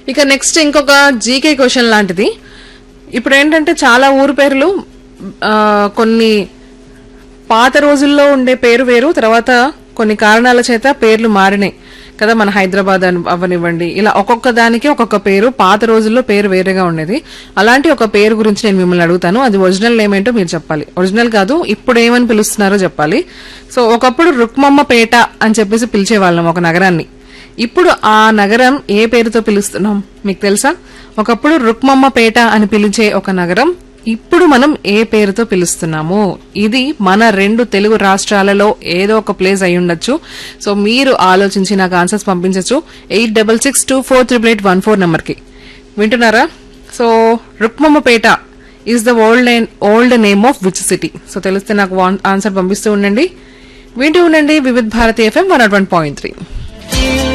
ఇక నెక్స్ట్ ఇంకొక GK question లాంటిది ఇప్పుడు ఏంటంటే చాలా ఊరు పేర్లు ఆ, కొన్ని పాత రోజుల్లో ఉండే పేరు వేరు తర్వాత కొన్ని కారణాల చేత పేర్లు మారినాయి కదా మన హైదరాబాద్ అని అవ్వనివ్వండి ఇలా ఒక్కొక్క దానికి ఒక్కొక్క పేరు పాత రోజుల్లో పేరు వేరేగా ఉండేది అలాంటి ఒక పేరు గురించి నేను మిమ్మల్ని అడుగుతాను అది ఒరిజినల్ నేమ్ ఏంటో మీరు చెప్పాలి ఒరిజినల్ కాదు ఇప్పుడు ఏమని పిలుస్తున్నారో చెప్పాలి సో ఒకప్పుడు రుక్మమ్మ పేట అని చెప్పేసి పిలిచేవాళ్ళం ఒక నగరాన్ని ఇప్పుడు ఆ నగరం ఏ పేరుతో పిలుస్తున్నాం మీకు తెలుసా ఒకప్పుడు రుక్మమ్మ పేట అని పిలిచే ఒక నగరం ఇప్పుడు మనం ఏ పేరుతో పిలుస్తున్నాము ఇది మన రెండు తెలుగు రాష్ట్రాలలో ఏదో ఒక ప్లేస్ అయి ఉండొచ్చు సో మీరు ఆలోచించి నాకు ఆన్సర్స్ పంపించవచ్చు eight double six two four triple eight one four నెంబర్కి వింటున్నారా so Rukmammapeta is the old old name of which city so తెలిస్తే నాకు ఆన్సర్ పంపిస్తూ ఉండండి వింటూ ఉండండి Vividh Bharati FM one nought one point three